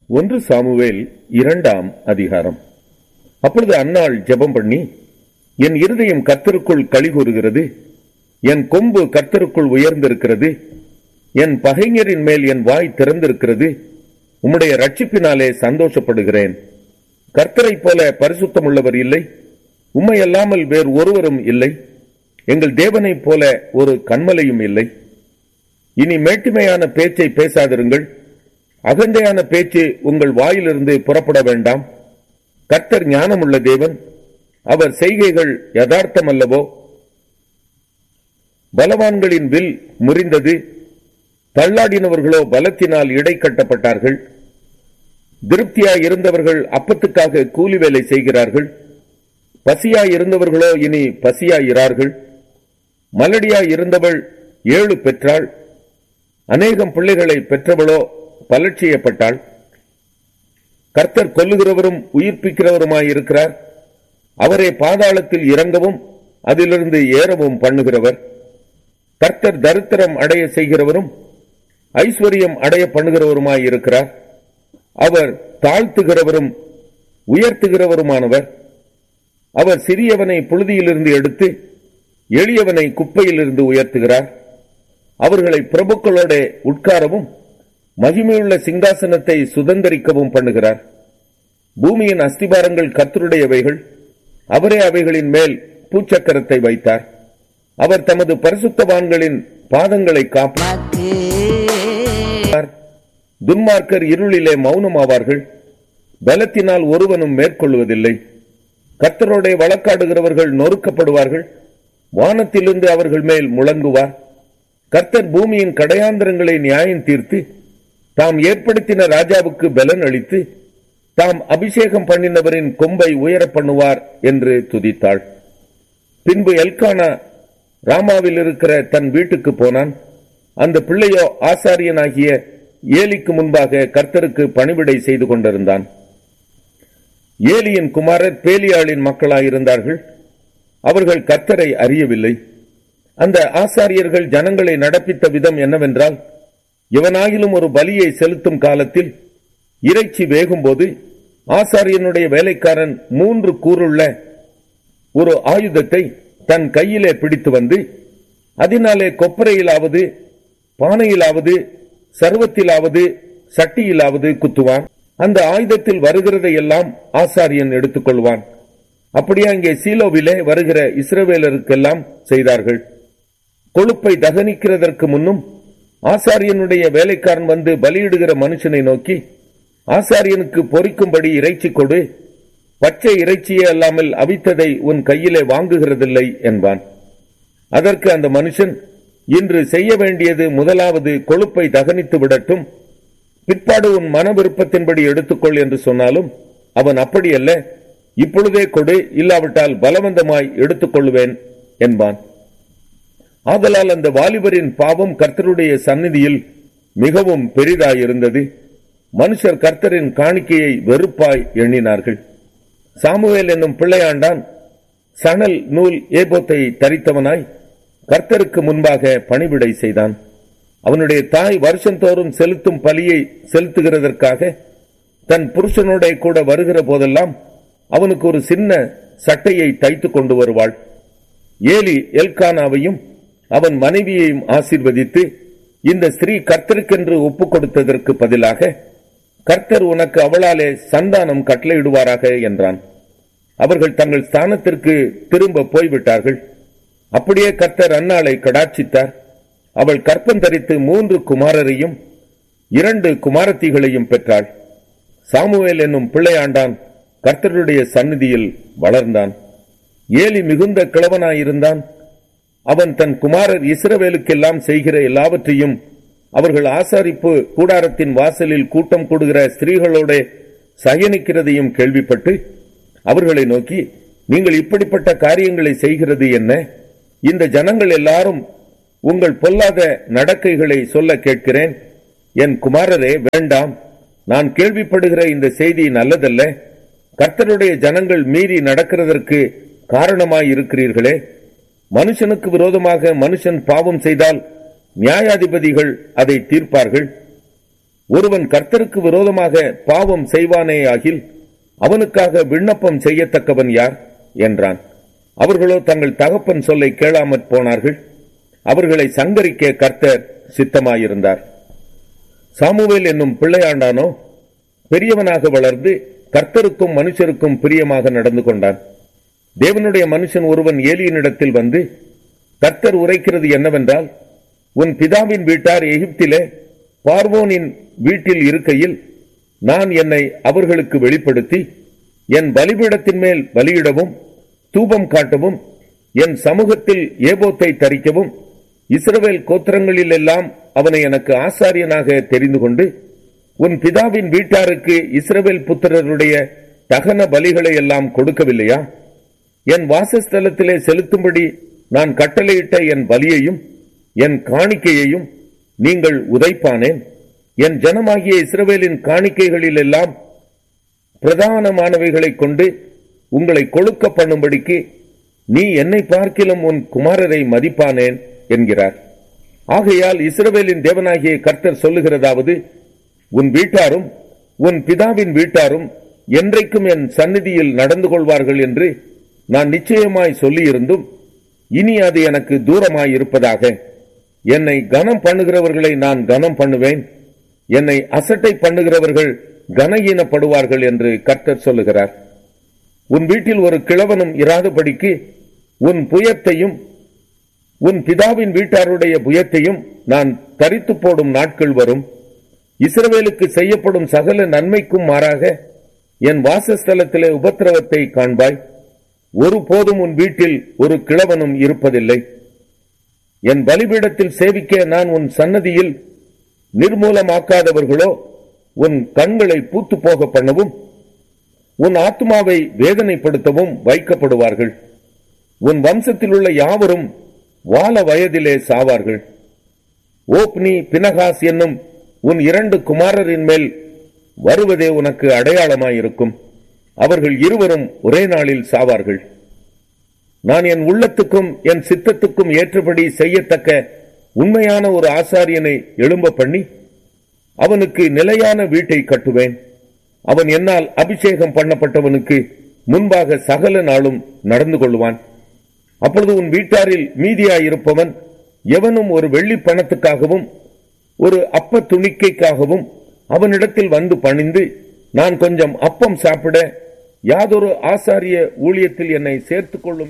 ஒன்று சாமுவேல் இரண்டாம் அதிகாரம் அப்பொழுது அன்னாள் ஜெபம் பண்ணி என் இருதயம் கர்த்தருக்குள் களிகூறுகிறது என் கொம்பு கர்த்தருக்குள் உயர்ந்திருக்கிறது என் பகைஞரின் மேல் என் வாய் திறந்திருக்கிறது உம்முடைய ரட்சிப்பினாலே சந்தோஷப்படுகிறேன் கர்த்தரைப் போல பரிசுத்தமுள்ளவர் இல்லை உம்மை அல்லாமல் வேறு ஒருவரும் இல்லை எங்கள் தேவனைப் போல ஒரு கண்மலையும் இல்லை இனி மேட்டுமையான பேச்சை பேசாதிருங்கள் அகந்தையான பேச்சு உங்கள் வாயிலிருந்து புறப்பட வேண்டாம் கர்த்தர் ஞானமுள்ள தேவன் அவர் செய்கைகள் யதார்த்தம் அல்லவோ பலவான்களின் வில் முறிந்தது தள்ளாடினவர்களோ பலத்தினால் இடை கட்டப்பட்டார்கள் திருப்தியாய் இருந்தவர்கள் அப்பத்துக்காக கூலி வேலை செய்கிறார்கள் பசியாய் இருந்தவர்களோ இனி பசியாய் இரார்கள் மலடியாய் இருந்தவள் ஏழு பெற்றாள் அநேகம் பிள்ளைகளை பெற்றவளோ பலட்சியப்பட்டாள் கர்த்தர் கொல்லுகிறவரும் உயிர்ப்பிக்கிறவருமாயிருக்கிறார் அவரே பாதாளத்தில் இறங்கவும் அதிலிருந்து ஏறவும் பண்ணுகிறவர் கர்த்தர் தரித்திரம் அடைய செய்கிறவரும் ஐஸ்வர்யம் அடைய பண்ணுகிறவருமாயிருக்கிறார் அவர் தாழ்த்துகிறவரும் உயர்த்துகிறவருமானவர் அவர் சிறியவனை புழுதியிலிருந்து எடுத்து எளியவனை குப்பையிலிருந்து உயர்த்துகிறார் அவர்களை பிரபுக்களோட உட்காரவும் மகிமையுள்ள சிங்காசனத்தை சுதந்தரிக்கவும் பண்ணுகிறார் பூமியின் அஸ்திபாரங்கள் கர்த்தருடையவைகள் அவரே அவைகளின் மேல் பூச்சக்கரத்தை வைத்தார் அவர் தமது பரிசுத்தவான்களின் பாதங்களை காப்பார் துன்மார்க்கர் இருளிலே மௌனமாவார்கள் பலத்தினால் ஒருவனும் மேற்கொள்வதில்லை கர்த்தரோட வழக்காடுகிறவர்கள் நொறுக்கப்படுவார்கள் வானத்திலிருந்து அவர்கள் மேல் முழங்குவார் கர்த்தர் பூமியின் கடையாந்திரங்களை நியாயம் தீர்த்து தாம் ஏற்படுத்தின ராஜாவுக்கு பலன் அளித்து தாம் அபிஷேகம் பண்ணினவரின் கொம்பை உயர பண்ணுவார் என்று துதித்தாள் பின்பு எல்கானா ராமாவில் இருக்கிற தன் வீட்டுக்கு போனான் அந்த பிள்ளையோ ஆசாரியனாகிய ஏலிக்கு முன்பாக கர்த்தருக்கு பணிவிடை செய்து கொண்டிருந்தான் ஏலியின் குமாரர் பேலியாளின் மக்களாயிருந்தார்கள் அவர்கள் கர்த்தரை அறியவில்லை அந்த ஆசாரியர்கள் ஜனங்களை நடப்பித்த விதம் என்னவென்றால் எவனாகிலும் ஒரு பலியை செலுத்தும் காலத்தில் இறைச்சி வேகும்போது ஆசாரியனுடைய வேலைக்காரன் மூன்று கூறுள்ள ஒரு ஆயுதத்தை தன் கையிலே பிடித்து வந்து அதனாலே கொப்பரையிலாவது பானையிலாவது சர்வத்திலாவது சட்டியிலாவது குத்துவான் அந்த ஆயுதத்தில் வருகிறதை எல்லாம் ஆசாரியன் எடுத்துக்கொள்வான் அப்படியே அங்கே சீலோவிலே வருகிற இஸ்ரவேலருக்கெல்லாம் செய்தார்கள் கொழுப்பை தகனிக்கிறதற்கு முன்னும் ஆசாரியனுடைய வேலைக்காரன் வந்து பலியிடுகிற மனுஷனை நோக்கி ஆசாரியனுக்கு பொறிக்கும்படி இறைச்சி கொடு பச்சை இறைச்சியே அல்லாமல் அவித்ததை உன் கையிலே வாங்குகிறதில்லை என்பான் அதற்கு அந்த மனுஷன் இன்று செய்ய வேண்டியது முதலாவது கொழுப்பை தகனித்து விடட்டும் பிற்பாடு உன் மன விருப்பத்தின்படி எடுத்துக்கொள் என்று சொன்னாலும் அவன் அப்படியல்ல இப்பொழுதே கொடு இல்லாவிட்டால் பலவந்தமாய் எடுத்துக்கொள்வேன் என்பான் ஆதலால் அந்த வாலிபரின் பாவம் கர்த்தருடைய சந்நிதியில் மிகவும் பெரிதாயிருந்தது மனுஷர் கர்த்தரின் காணிக்கையை வெறுப்பாய் எண்ணினார்கள் சாமுவேல் என்னும் பிள்ளையாண்டான் சணல் நூல் ஏபோத்தை தரித்தவனாய் கர்த்தருக்கு முன்பாக பணிவிடை செய்தான் அவனுடைய தாய் வருஷந்தோறும் செலுத்தும் பலியை செலுத்துகிறதற்காக தன் புருஷனோட கூட வருகிற போதெல்லாம் அவனுக்கு ஒரு சின்ன சட்டையை தைத்து கொண்டு வருவாள் ஏலி எல்கானாவையும் அவன் மனைவியையும் ஆசீர்வதித்து இந்த ஸ்திரீ கர்த்தருக்கென்று ஒப்புக் கொடுத்ததற்கு பதிலாக கர்த்தர் உனக்கு அவளாலே சந்தானம் கட்டளையிடுவாராக என்றான் அவர்கள் தங்கள் ஸ்தானத்திற்கு திரும்ப போய்விட்டார்கள் அப்படியே கர்த்தர் அன்னாளை கடாட்சித்தார் அவள் கற்பம் தரித்து மூன்று குமாரரையும் இரண்டு குமாரத்திகளையும் பெற்றாள் சாமுவேல் என்னும் பிள்ளையாண்டான் கர்த்தருடைய சந்நிதியில் வளர்ந்தான் ஏலி மிகுந்த கிழவனாயிருந்தான் அவன் தன் குமாரர் இஸ்ரவேலுக்கெல்லாம் செய்கிற எல்லாவற்றையும் அவர்கள் ஆசாரிப்பு கூடாரத்தின் வாசலில் கூட்டம் கூடுகிற ஸ்திரீகளோட சயனிக்கிறதையும் கேள்விப்பட்டு அவர்களை நோக்கி நீங்கள் இப்படிப்பட்ட காரியங்களை செய்கிறது என்ன இந்த ஜனங்கள் எல்லாரும் உங்கள் பொல்லாத நடக்கைகளை சொல்ல கேட்கிறேன் என் குமாரரே வேண்டாம் நான் கேள்விப்படுகிற இந்த செய்தி நல்லதல்ல கர்த்தருடைய ஜனங்கள் மீறி நடக்கிறதற்கு காரணமாய் இருக்கிறீர்களே மனுஷனுக்கு விரோதமாக மனுஷன் பாவம் செய்தால் நியாயாதிபதிகள் அதை தீர்ப்பார்கள் ஒருவன் கர்த்தருக்கு விரோதமாக பாவம் செய்வானேயாகில் அவனுக்காக விண்ணப்பம் செய்யத்தக்கவன் யார் என்றான் அவர்களோ தங்கள் தகப்பன் சொல்லை கேளாமற் போனார்கள் அவர்களை சங்கரிக்க கர்த்தர் சித்தமாயிருந்தார் சாமுவேல் என்னும் பிள்ளையாண்டானோ பெரியவனாக வளர்ந்து கர்த்தருக்கும் மனுஷருக்கும் பிரியமாக நடந்து கொண்டான் தேவனுடைய மனுஷன் ஒருவன் ஏலியனிடத்தில் வந்து கர்த்தர் உரைக்கிறது என்னவென்றால் உன் பிதாவின் வீட்டார் எகிப்திலே பார்வோனின் வீட்டில் இருக்கையில் நான் என்னை அவர்களுக்கு வெளிப்படுத்தி என் பலிபீடத்தின் மேல் பலியிடவும் தூபம் காட்டவும் என் சமூகத்தில் ஏபோத்தை தரிக்கவும் இஸ்ரவேல் கோத்திரங்களில் எல்லாம் அவனை எனக்கு ஆசாரியனாக தெரிந்து கொண்டு உன் பிதாவின் வீட்டாருக்கு இஸ்ரவேல் புத்திரருடைய தகன பலிகளை எல்லாம் கொடுக்கவில்லையா என் வாசஸ்தலத்திலே செலுத்தும்படி நான் கட்டளையிட்ட என் பலியையும் என் காணிக்கையையும் நீங்கள் உதைப்பானேன் என் ஜனமாகிய இஸ்ரவேலின் காணிக்கைகளில் எல்லாம் பிரதானமானவைகளைக் கொண்டு உங்களை கொழுக்க பண்ணும்படிக்கு நீ என்னை பார்க்கிலும் உன் குமாரரை மதிப்பானேன் என்கிறார் ஆகையால் இஸ்ரவேலின் தேவனாகிய கர்த்தர் சொல்லுகிறதாவது உன் வீட்டாரும் உன் பிதாவின் வீட்டாரும் என்றைக்கும் என் சந்நிதியில் நடந்து கொள்வார்கள் என்று நான் நிச்சயமாய் சொல்லியிருந்தும் இனி அது எனக்கு தூரமாய் இருப்பதாக என்னை கனம் பண்ணுகிறவர்களை நான் கனம் பண்ணுவேன் என்னை அசட்டை பண்ணுகிறவர்கள் கனஹீனப்படுவார்கள் என்று கர்த்தர் சொல்லுகிறார் உன் வீட்டில் ஒரு கிழவனும் இராதபடிக்கு உன் புயத்தையும் உன் பிதாவின் வீட்டாருடைய புயத்தையும் நான் தரித்து போடும் நாட்கள் வரும் இஸ்ரவேலுக்கு செய்யப்படும் சகல நன்மைக்கும் மாறாக என் வாசஸ்தலத்திலே உபத்திரவத்தை காண்பாய் ஒருபோதும் உன் வீட்டில் ஒரு கிழவனும் இருப்பதில்லை என் பலிபீடத்தில் சேவிக்க நான் உன் சன்னதியில் நிர்மூலமாக்காதவர்களோ உன் கண்களை பூத்து போக பண்ணவும் உன் ஆத்மாவை வேதனைப்படுத்தவும் வைக்கப்படுவார்கள் உன் வம்சத்தில் உள்ள யாவரும் வால வயதிலே சாவார்கள் ஓப்னி பினகாஸ் என்னும் உன் இரண்டு குமாரரின் மேல் வருவதே உனக்கு அடையாளமாயிருக்கும் அவர்கள் இருவரும் ஒரே நாளில் சாவார்கள் நான் என் உள்ளத்துக்கும் என் சித்தத்துக்கும் ஏற்றபடி செய்யத்தக்க உண்மையான ஒரு ஆசாரியனை எழும்ப பண்ணி அவனுக்கு நிலையான வீட்டை கட்டுவேன் அவன் என்னால் அபிஷேகம் பண்ணப்பட்டவனுக்கு முன்பாக சகல நாளும் நடந்து கொள்வான் அப்பொழுது உன் வீட்டாரில் மீதியாயிருப்பவன் எவனும் ஒரு வெள்ளி பணத்துக்காகவும் ஒரு அப்ப துணிக்கைக்காகவும் அவனிடத்தில் வந்து பணிந்து நான் கொஞ்சம் அப்பம் சாப்பிட யாதொரு ஆசாரிய ஊழியத்தில் என்னை சேர்த்துக் கொள்ளும்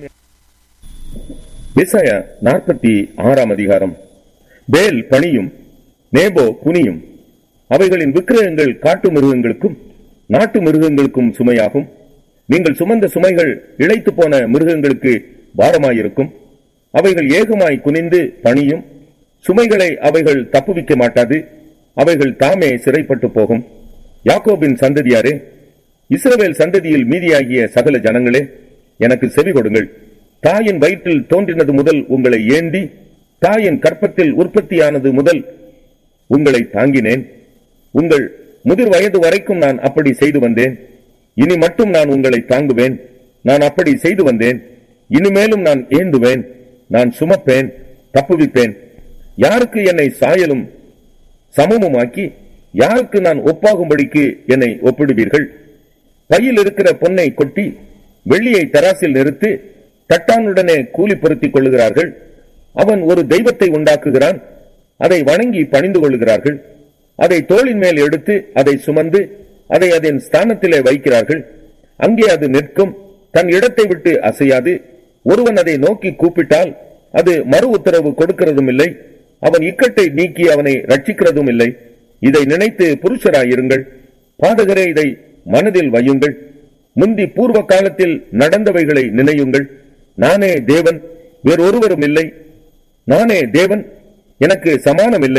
விசய நாற்பத்தி ஆறாம் அதிகாரம் பேல் பணியும் நேபோ குனியும் அவைகளின் விக்கிரகங்கள் காட்டு மிருகங்களுக்கும் நாட்டு மிருகங்களுக்கும் சுமையாகும் நீங்கள் சுமந்த சுமைகள் இழைத்து போன மிருகங்களுக்கு பாரமாயிருக்கும் அவைகள் ஏகமாய் குனிந்து பணியும் சுமைகளை அவைகள் தப்புவிக்க மாட்டாது அவைகள் தாமே சிறைப்பட்டு போகும் யாக்கோபின் சந்ததியாரே இஸ்ரவேல் சந்ததியில் மீதியாகிய சகல ஜனங்களே எனக்கு செவி கொடுங்கள் தாயின் வயிற்றில் தோன்றினது முதல் உங்களை ஏந்தி தாயின் கற்பத்தில் உற்பத்தியானது முதல் உங்களை தாங்கினேன் உங்கள் முதிர் வயது வரைக்கும் நான் அப்படி செய்து வந்தேன் இனி மட்டும் நான் உங்களை தாங்குவேன் நான் அப்படி செய்து வந்தேன் இனிமேலும் நான் ஏந்துவேன் நான் சுமப்பேன் தப்புவிப்பேன் யாருக்கு என்னை சாயலும் சமமுமாக்கி யாருக்கு நான் ஒப்பாகும்படிக்கு என்னை ஒப்பிடுவீர்கள் பையில் இருக்கிற பொன்னை கொட்டி வெள்ளியை தராசில் நிறுத்து தட்டானுடனே கூலி பொருத்திக் கொள்ளுகிறார்கள் அவன் ஒரு தெய்வத்தை உண்டாக்குகிறான் அதை வணங்கி பணிந்து கொள்ளுகிறார்கள் அதை தோளின் மேல் எடுத்து அதை சுமந்து அதை அதன் ஸ்தானத்திலே வைக்கிறார்கள் அங்கே அது நிற்கும் தன் இடத்தை விட்டு அசையாது ஒருவன் அதை நோக்கி கூப்பிட்டால் அது மறு உத்தரவு கொடுக்கிறதும் இல்லை அவன் இக்கட்டை நீக்கி அவனை ரட்சிக்கிறதும் இல்லை இதை நினைத்து புருஷராயிருங்கள் பாதகரே இதை மனதில் வையுங்கள் முந்தி பூர்வ காலத்தில் நடந்தவைகளை நினையுங்கள் நானே தேவன் வேறொருவரும் இல்லை நானே தேவன் எனக்கு சமானம் இல்லை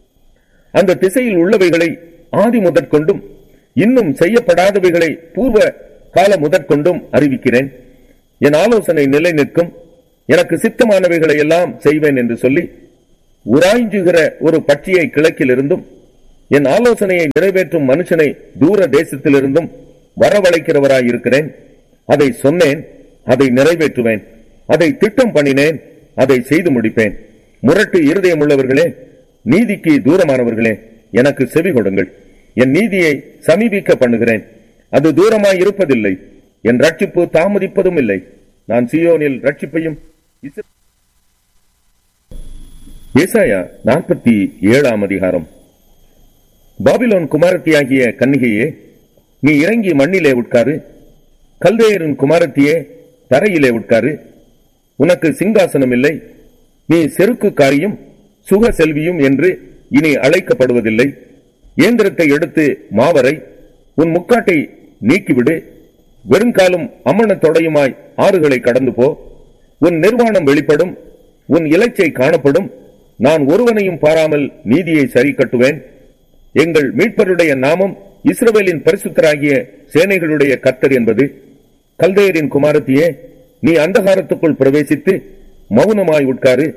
அந்த திசையில் உள்ளவைகளை ஆதி முதற்கொண்டும் இன்னும் செய்யப்படாதவைகளை பூர்வ கால முதற்கொண்டும் அறிவிக்கிறேன் என் ஆலோசனை நிலை நிற்கும் எனக்கு சித்தமானவைகளை எல்லாம் செய்வேன் என்று சொல்லி உராய்ஞ்சுகிற ஒரு பட்சியை கிழக்கில் இருந்தும் என் ஆலோசனையை நிறைவேற்றும் மனுஷனை தூர தேசத்திலிருந்தும் வரவழைக்கிறவராயிருக்கிறேன் அதை சொன்னேன் அதை நிறைவேற்றுவேன் அதை திட்டம் பண்ணினேன் அதை செய்து முடிப்பேன் முரட்டு இருதயம் உள்ளவர்களே நீதிக்கு தூரமானவர்களே எனக்கு செவி கொடுங்கள் என் நீதியை சமீபிக்க பண்ணுகிறேன் அது தூரமாய் இருப்பதில்லை என் ரட்சிப்பு தாமதிப்பதும் இல்லை நான் சியோனில் ரட்சிப்பையும் இஸ்ர- ஏசாயா நாற்பத்தி ஏழாம் அதிகாரம் பாபிலோன் குமாரத்தியாகிய கன்னிகையே நீ இறங்கி மண்ணிலே உட்காரு கல்தேயரின் குமாரத்தியே தரையிலே உட்காரு உனக்கு சிங்காசனம் இல்லை நீ செருக்குக்காரியும் சுக செல்வியும் என்று இனி அழைக்கப்படுவதில்லை இயந்திரத்தை எடுத்து மாவரை உன் முக்காட்டை நீக்கிவிடு வெறுங்காலும் அம்மணத் தொடையுமாய் ஆறுகளை கடந்து போ உன் நிர்வாணம் வெளிப்படும் உன் இலைச்சை காணப்படும் நான் ஒருவனையும் பாராமல் நீதியை சரி கட்டுவேன் எங்கள் மீட்பருடைய நாமம் இஸ்ரவேலின் பரிசுத்தராகிய சேனைகளுடைய கர்த்தர் என்பது கல்தையரின் குமாரத்தியே நீ அந்தகாரத்துக்குள் பிரவேசித்து மௌனமாய் உட்காரு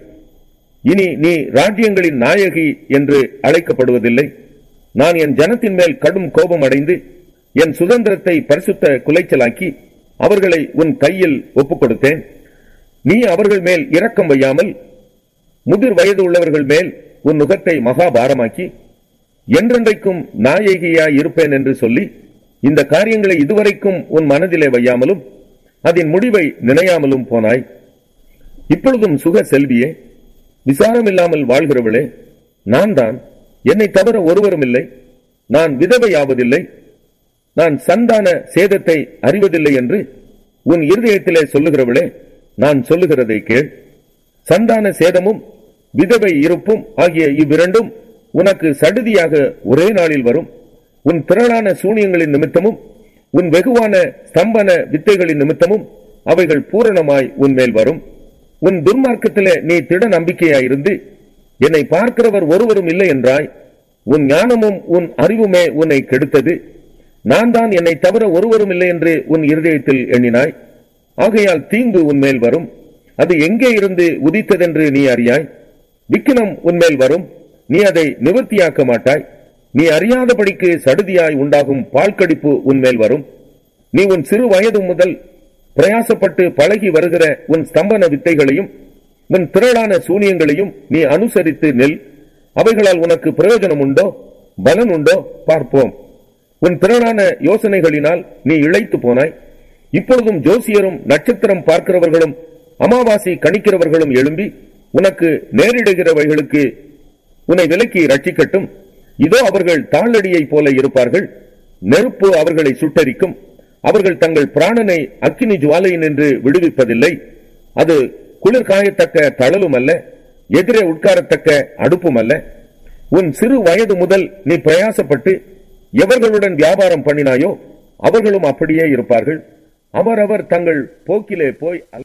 இனி நீ ராஜ்யங்களின் நாயகி என்று அழைக்கப்படுவதில்லை நான் என் ஜனத்தின் மேல் கடும் கோபம் அடைந்து என் சுதந்திரத்தை பரிசுத்த குலைச்சலாக்கி அவர்களை உன் கையில் ஒப்புக் கொடுத்தேன் நீ அவர்கள் மேல் இரக்கம் வையாமல் முதிர் வயது உள்ளவர்கள் மேல் உன் நுகத்தை மகாபாரமாக்கி என்றென்றைக்கும் நாயகியாய் இருப்பேன் என்று சொல்லி இந்த காரியங்களை இதுவரைக்கும் உன் மனதிலே வையாமலும் அதன் முடிவை நினையாமலும் போனாய் இப்பொழுதும் சுக செல்வியே விசாரமில்லாமல் வாழ்கிறவளே நான் தான் என்னை தவிர ஒருவரும் இல்லை நான் விதவையாவதில்லை நான் சந்தான சேதத்தை அறிவதில்லை என்று உன் இருதயத்திலே சொல்லுகிறவளே நான் சொல்லுகிறதை கேள் சந்தான சேதமும் விதவை இருப்பும் ஆகிய இவ்விரண்டும் உனக்கு சடுதியாக ஒரே நாளில் வரும் உன் திரளான சூனியங்களின் நிமித்தமும் உன் வெகுவான ஸ்தம்பன வித்தைகளின் நிமித்தமும் அவைகள் பூரணமாய் உன் மேல் வரும் உன் துன்மார்க்கத்திலே நீ திட நம்பிக்கையாயிருந்து என்னை பார்க்கிறவர் ஒருவரும் இல்லை என்றாய் உன் ஞானமும் உன் அறிவுமே உன்னை கெடுத்தது நான் தான் என்னை தவிர ஒருவரும் இல்லை என்று உன் இருதயத்தில் எண்ணினாய் ஆகையால் தீங்கு உன்மேல் வரும் அது எங்கே இருந்து உதித்ததென்று நீ அறியாய் விக்கினம் உன்மேல் வரும் நீ அதை நிவர்த்தியாக்க மாட்டாய் நீ அறியாதபடிக்கு சடுதியாய் உண்டாகும் பால்கடிப்பு உன்மேல் வரும் நீ உன் சிறு வயது முதல் பிரயாசப்பட்டு பழகி வருகிற உன் ஸ்தம்பன வித்தைகளையும் உன் திரளான சூனியங்களையும் நீ அனுசரித்து நெல் அவைகளால் உனக்கு பிரயோஜனம் உண்டோ பலன் உண்டோ பார்ப்போம் உன் திரளான யோசனைகளினால் நீ இழைத்து போனாய் இப்பொழுதும் ஜோசியரும் நட்சத்திரம் பார்க்கிறவர்களும் அமாவாசை கணிக்கிறவர்களும் எழும்பி உனக்கு நேரிடுகிறவைகளுக்கு உன்னை விலக்கி ரட்சிக்கட்டும் இதோ அவர்கள் தாளடியைப் போல இருப்பார்கள் நெருப்பு அவர்களை சுட்டரிக்கும் அவர்கள் தங்கள் பிராணனை அக்கினி ஜுவாலையினின்று விடுவிப்பதில்லை அது குளிர் காயத்தக்க தழலும் அல்ல எதிரே உட்காரத்தக்க அடுப்பும் அல்ல உன் சிறு வயது முதல் நீ பிரயாசப்பட்டு எவர்களுடன் வியாபாரம் பண்ணினாயோ அவர்களும் அப்படியே இருப்பார்கள் அவரவர் தங்கள் போக்கிலே போய் அல்-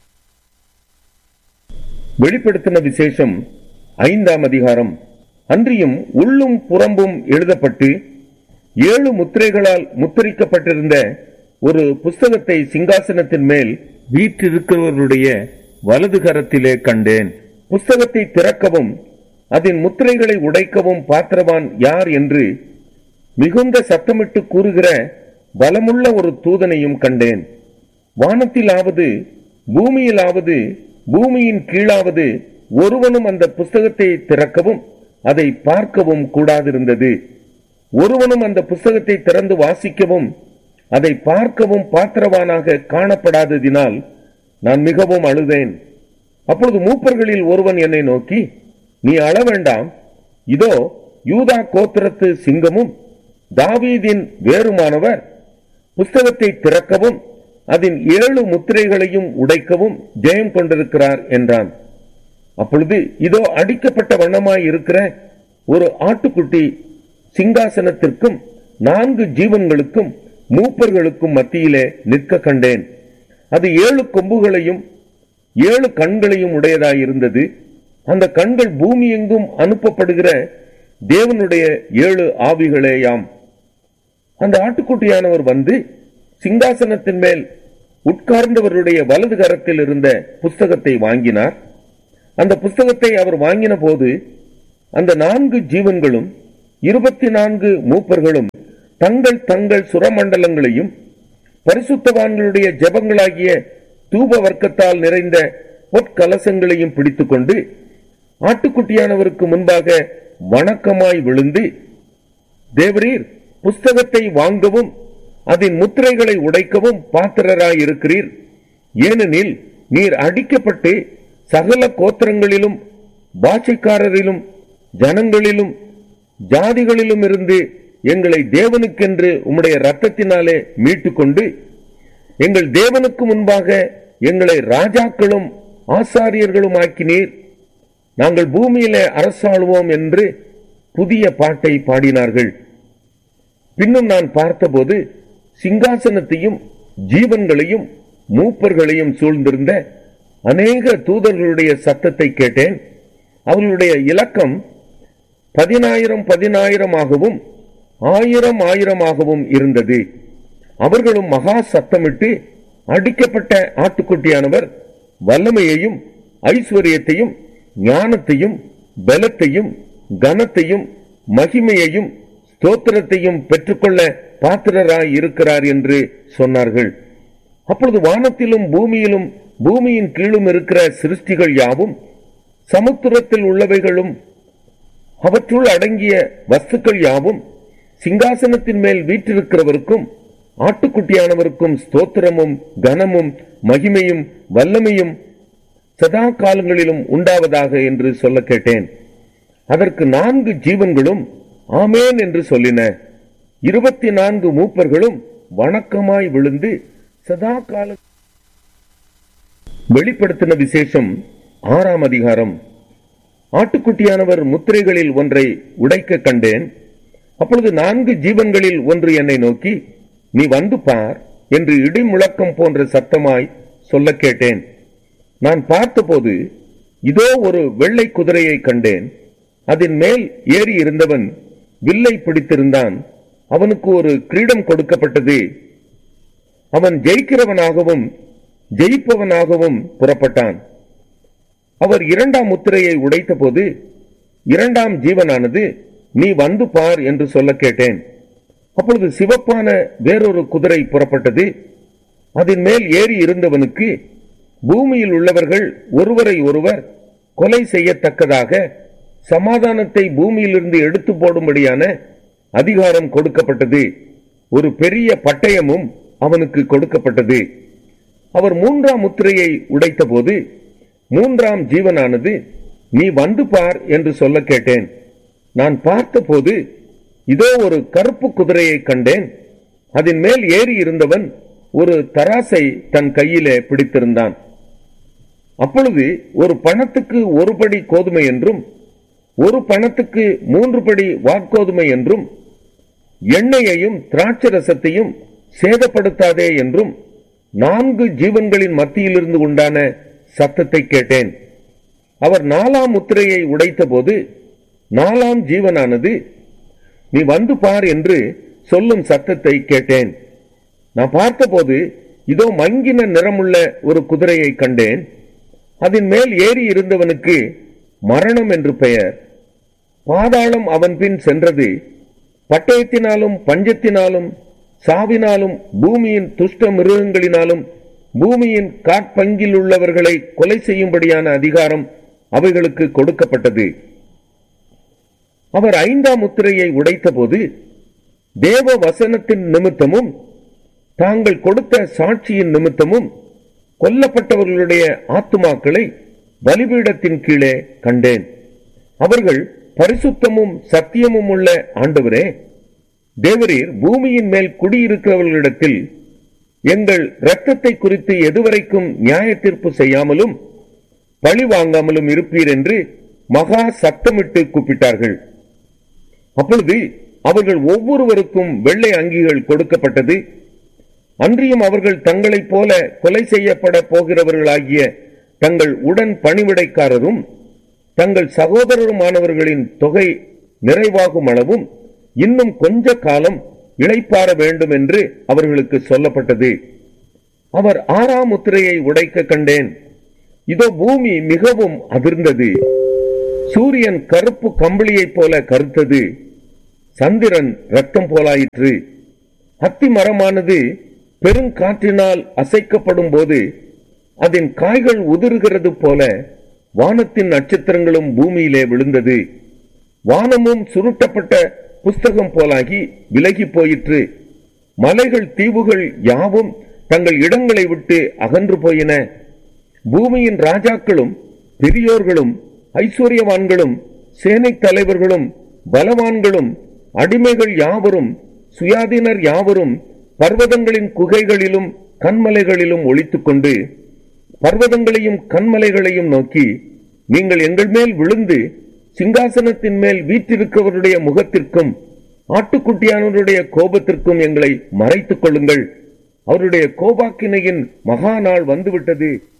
வெளிப்படுத்தின விசேஷம் ஐந்தாம் அதிகாரம் அன்றியும் உள்ளும் புறம்பும் எழுதப்பட்டு ஏழு முத்திரைகளால் முத்திரிக்கப்பட்டிருந்த ஒரு புஸ்தகத்தை சிங்காசனத்தின் மேல் வீற்றிருக்கிறவருடைய வலது கரத்திலே கண்டேன் புஸ்தகத்தை திறக்கவும் அதன் முத்திரைகளை உடைக்கவும் பாத்திரவான் யார் என்று மிகுந்த சத்தமிட்டு கூறுகிற பலமுள்ள ஒரு தூதனையும் கண்டேன் வானத்திலாவது பூமியிலாவது பூமியின் கீழாவது ஒருவனும் அந்த புஸ்தகத்தை திறக்கவும் அதை பார்க்கவும் கூடாதிருந்தது ஒருவனும் அந்த புஸ்தகத்தை திறந்து வாசிக்கவும் அதை பார்க்கவும் பாத்திரவானாக காணப்படாததினால் நான் மிகவும் அழுதேன் அப்பொழுது மூப்பர்களில் ஒருவன் என்னை நோக்கி நீ அழ வேண்டாம் இதோ யூதா கோத்திரத்து சிங்கமும் தாவீதின் வேறுமானவர் புஸ்தகத்தை திறக்கவும் அதன் ஏழு முத்திரைகளையும் உடைக்கவும் ஜெயம் கொண்டிருக்கிறார் என்றான் அப்பொழுது இதோ அடிக்கப்பட்ட வண்ணமாய் இருக்கிற ஒரு ஆட்டுக்குட்டி சிங்காசனத்திற்கும் நான்கு ஜீவன்களுக்கும் மூப்பர்களுக்கும் மத்தியிலே நிற்க கண்டேன் அது ஏழு கொம்புகளையும் ஏழு கண்களையும் உடையதாயிருந்தது அந்த கண்கள் பூமி எங்கும் அனுப்பப்படுகிற தேவனுடைய ஏழு ஆவிகளேயாம் அந்த ஆட்டுக்குட்டியானவர் வந்து சிங்காசனத்தின் மேல் உட்கார்ந்தவருடைய வலது கரத்தில் இருந்த புஸ்தகத்தை வாங்கினார் அந்த புஸ்தகத்தை அவர் வாங்கின போது அந்த நான்கு ஜீவன்களும் இருபத்தி நான்கு மூப்பர்களும் தங்கள் தங்கள் சுரமண்டலங்களையும் பரிசுத்தவான்களுடைய ஜெபங்களாகிய தூப வர்க்கத்தால் நிறைந்த பொற்கலசங்களையும் பிடித்துக்கொண்டு ஆட்டுக்குட்டியானவருக்கு முன்பாக வணக்கமாய் விழுந்து தேவரீர் புஸ்தகத்தை வாங்கவும் அதன் முத்திரைகளை உடைக்கவும் பாத்திரராய் இருக்கிறீர் ஏனெனில் நீர் அடிக்கப்பட்டு சகல கோத்திரங்களிலும் பாஷைக்காரரிலும் ஜனங்களிலும் ஜாதிகளிலும் இருந்து எங்களை தேவனுக்கென்று உம்முடைய இரத்தத்தினாலே மீட்டுக்கொண்டு எங்கள் தேவனுக்கு முன்பாக எங்களை ராஜாக்களும் ஆசாரியர்களும் ஆக்கினீர் நாங்கள் பூமியிலே அரசாளுவோம் என்று புதிய பாட்டை பாடினார்கள் பின்னும் நான் பார்த்தபோது சிங்காசனத்தையும் ஜீவன்களையும் மூப்பர்களையும் சூழ்ந்திருந்த அநேக தூதர்களுடைய சத்தத்தை கேட்டேன் அவர்களுடைய இலக்கம் பதினாயிரம் பதினாயிரமாகவும் ஆயிரம் ஆயிரமாகவும் இருந்தது அவர்களும் மகா சத்தமிட்டு அடிக்கப்பட்ட ஆட்டுக்குட்டியானவர் வல்லமையையும் ஐஸ்வர்யத்தையும் ஞானத்தையும் பலத்தையும் கனத்தையும் மகிமையையும் ஸ்தோத்திரத்தையும் பெற்றுக்கொள்ள பாத்திரராய் இருக்கிறார் என்று சொன்னார்கள் அப்பொழுது வானத்திலும் பூமியிலும் பூமியின் கீழும் இருக்கிற சிருஷ்டிகள் யாவும் சமுத்திரத்தில் உள்ளவைகளும் அவற்றுள் அடங்கிய வஸ்துக்கள் யாவும் சிங்காசனத்தின் மேல் வீற்றிருக்கிறவருக்கும் ஆட்டுக்குட்டியானவருக்கும் ஸ்தோத்திரமும் கனமும் மகிமையும் வல்லமையும் சதா காலங்களிலும் உண்டாவதாக என்று சொல்ல கேட்டேன் அதற்கு நான்கு ஜீவன்களும் ஆமேன் என்று சொல்லின இருபத்தி நான்கு மூப்பர்களும் வணக்கமாய் விழுந்து சதா கால வெளிப்படுத்தின விசேஷம் ஆறாம் அதிகாரம் ஆட்டுக்குட்டியானவர் முத்திரைகளில் ஒன்றை உடைக்க கண்டேன் அப்பொழுது நான்கு ஜீவன்களில் ஒன்று என்னை நோக்கி நீ வந்து பார் என்று இடி முழக்கம் போன்ற சத்தமாய் சொல்ல கேட்டேன் நான் பார்த்தபோது இதோ ஒரு வெள்ளை குதிரையை கண்டேன் அதன் மேல் ஏறி இருந்தவன் வில்லை பிடித்திருந்தான் அவனுக்கு ஒரு கிரீடம் கொடுக்கப்பட்டது அவன் ஜெயிக்கிறவனாகவும் ஜெயிப்பவனாகவும் புறப்பட்டான் அவர் இரண்டாம் முத்திரையை உடைத்தபோது இரண்டாம் ஜீவனானது நீ வந்து பார் என்று சொல்ல கேட்டேன் அப்பொழுது சிவப்பான வேறொரு குதிரை புறப்பட்டது அதன் மேல் ஏறி இருந்தவனுக்கு பூமியில் உள்ளவர்கள் ஒருவரை ஒருவர் கொலை செய்யத்தக்கதாக சமாதானத்தை பூமியிலிருந்து எடுத்து போடும்படியான அதிகாரம் கொடுக்கப்பட்டது ஒரு பெரிய பட்டயமும் அவனுக்கு கொடுக்கப்பட்டது அவர் மூன்றாம் முத்திரையை உடைத்தபோது மூன்றாம் ஜீவனானது நீ வந்து பார் என்று சொல்ல கேட்டேன் நான் பார்த்தபோது இதோ ஒரு கருப்பு குதிரையை கண்டேன் அதன் மேல் ஏறி இருந்தவன் ஒரு தராசை தன் கையிலே பிடித்திருந்தான் அப்பொழுது ஒரு பணத்துக்கு ஒரு படி கோதுமை என்றும் ஒரு பணத்துக்கு மூன்று படி வாக்கோதுமை என்றும் எண்ணெயையும் திராட்சரசத்தையும் சேதப்படுத்தாதே என்றும் நான்கு ஜீவன்களின் மத்தியிலிருந்து உண்டான சத்தத்தை கேட்டேன் அவர் நாலாம் முத்திரையை உடைத்தபோது நாலாம் ஜீவனானது நீ வந்து பார் என்று சொல்லும் சத்தத்தை கேட்டேன் நான் பார்த்தபோது இதோ மங்கின நிறமுள்ள ஒரு குதிரையை கண்டேன் அதன் மேல் ஏறி இருந்தவனுக்கு மரணம் என்று பெயர் பாதாளம் அவன் பின் சென்றது பட்டயத்தினாலும் பஞ்சத்தினாலும் சாவினாலும் பூமியின் துஷ்ட மிருகங்களினாலும் பூமியின் காட்பங்கில் உள்ளவர்களை கொலை செய்யும்படியான அதிகாரம் அவைகளுக்கு கொடுக்கப்பட்டது அவர் ஐந்தாம் முத்திரையை உடைத்தபோது தேவ வசனத்தின் நிமித்தமும் தாங்கள் கொடுத்த சாட்சியின் நிமித்தமும் கொல்லப்பட்டவர்களுடைய ஆத்துமாக்களை பலிபீடத்தின் கீழே கண்டேன் அவர்கள் பரிசுத்தமும் சத்தியமும் உள்ள ஆண்டவரே தேவரீர் பூமியின் மேல் குடியிருக்கிறவர்களிடத்தில் எங்கள் இரத்தத்தை குறித்து எதுவரைக்கும் நியாய தீர்ப்பு செய்யாமலும் பழி வாங்காமலும் இருப்பீர் என்று மகா சத்தமிட்டு கூப்பிட்டார்கள் அப்பொழுது அவர்கள் ஒவ்வொருவருக்கும் வெள்ளை அங்கிகள் கொடுக்கப்பட்டது அன்றியும் அவர்கள் தங்களைப் போல கொலை செய்யப்பட போகிறவர்களாகிய தங்கள் உடன் பணிவிடைக்காரரும் தங்கள் சகோதரருமானவர்களின் தொகை நிறைவாகும் அளவும் இன்னும் கொஞ்ச காலம் இளைப்பாற வேண்டும் என்று அவர்களுக்கு சொல்லப்பட்டது அவர் ஆறாம் முத்திரையை உடைக்க கண்டேன் இதோ பூமி மிகவும் அதிர்ந்தது சூரியன் கருப்பு கம்பளியைப் போல கருத்தது சந்திரன் ரத்தம் போலாயிற்று அத்தி மரமானது பெருங்காற்றினால் அசைக்கப்படும் போது அதன் காய்கள் உதிர்கிறது போல வானத்தின் நட்சத்திரங்களும் பூமியிலே விழுந்தது வானமும் சுருட்டப்பட்ட புஸ்தகம் போலாகி விலகி போயிற்று மலைகள் தீவுகள் யாவும் தங்கள் இடங்களை விட்டு அகன்று போயின பூமியின் ராஜாக்களும் பெரியோர்களும் ஐஸ்வர்யவான்களும் சேனை தலைவர்களும் பலவான்களும் அடிமைகள் யாவரும் சுயாதீனர் யாவரும் பர்வதங்களின் குகைகளிலும் கண்மலைகளிலும் ஒளித்துக் கொண்டு பர்வதங்களையும் கண்மலைகளையும் நோக்கி நீங்கள் எங்கள் மேல் விழுந்து சிங்காசனத்தின் மேல் வீற்றிருக்கவருடைய முகத்திற்கும் ஆட்டுக்குட்டியானவருடைய கோபத்திற்கும் எங்களை மறைத்துக் கொள்ளுங்கள் அவருடைய கோபாக்கினையின் மகா நாள் வந்துவிட்டது